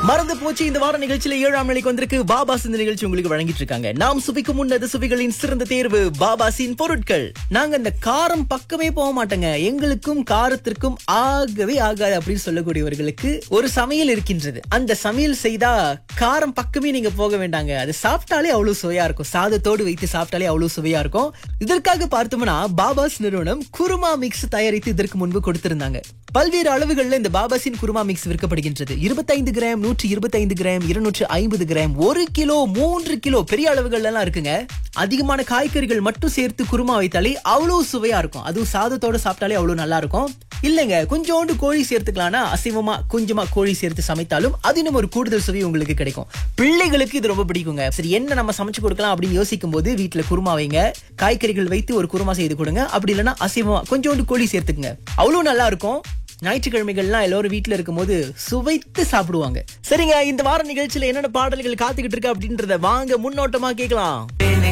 மறந்து போச்சு இந்த வார நிகழ்ச்சியில ஏழாம் நிலைக்கு வந்திருக்கு பாபாஸ் இந்த நிகழ்ச்சி உங்களுக்கு வழங்கிட்டு இருக்காங்க நாம் சுவைக்கும் முன்னது சுவைகளின் சிறந்த தேர்வு பாபாசின் பொருட்கள் நாங்க இந்த காரம் பக்கமே போக மாட்டோங்க எங்களுக்கும் காரத்திற்கும் ஆகவே ஆகாது அப்படின்னு சொல்லக்கூடியவர்களுக்கு ஒரு சமையல் இருக்கின்றது அந்த சமையல் செய்தா காரம் பக்கமே நீங்க போக வேண்டாங்க அது சாப்பிட்டாலே அவ்வளவு சுவையா இருக்கும் சாதத்தோடு வைத்து சாப்பிட்டாலே அவ்வளவு சுவையா இருக்கும் இதற்காக பார்த்தோம்னா பாபாஸ் நிறுவனம் குருமா மிக்ஸ் தயாரித்து இதற்கு முன்பு கொடுத்திருந்தாங்க பல்வேறு அளவுகள்ல இந்த பாபாசின் குருமா மிக்ஸ் விற்கப்படுகின்றது இருபத்தைந்து கிராம் நூற்றி இருபத்தைந்து கிராம் இருநூற்று ஐம்பது கிராம் ஒரு கிலோ மூன்று கிலோ பெரிய அளவுகள் எல்லாம் இருக்குங்க அதிகமான காய்கறிகள் மட்டும் சேர்த்து குருமா வைத்தாலே அவ்வளவு சுவையா இருக்கும் அதுவும் சாதத்தோட சாப்பிட்டாலே அவ்வளவு நல்லா இருக்கும் இல்லைங்க கொஞ்சோண்டு கோழி சேர்த்துக்கலாம்னா அசைவமா கொஞ்சமா கோழி சேர்த்து சமைத்தாலும் அது இன்னும் ஒரு கூடுதல் சுவை உங்களுக்கு கிடைக்கும் பிள்ளைகளுக்கு இது ரொம்ப பிடிக்குங்க சரி என்ன நம்ம சமைச்சு கொடுக்கலாம் அப்படின்னு யோசிக்கும் போது வீட்டுல குருமா வைங்க காய்கறிகள் வைத்து ஒரு குருமா செய்து கொடுங்க அப்படி இல்லைன்னா அசைவமா கொஞ்சோண்டு கோழி சேர்த்துக்குங்க அவ்வளவு நல்லா இருக்கும் ஞாயிற்றுக்கிழமைகள்லாம் எல்லாரும் வீட்ல இருக்கும்போது சுவைத்து சாப்பிடுவாங்க சரிங்க இந்த வார நிகழ்ச்சியில என்னென்ன பாடல்கள் காத்துக்கிட்டு இருக்கு அப்படின்றத வாங்க முன்னோட்டமா கேட்கலாம்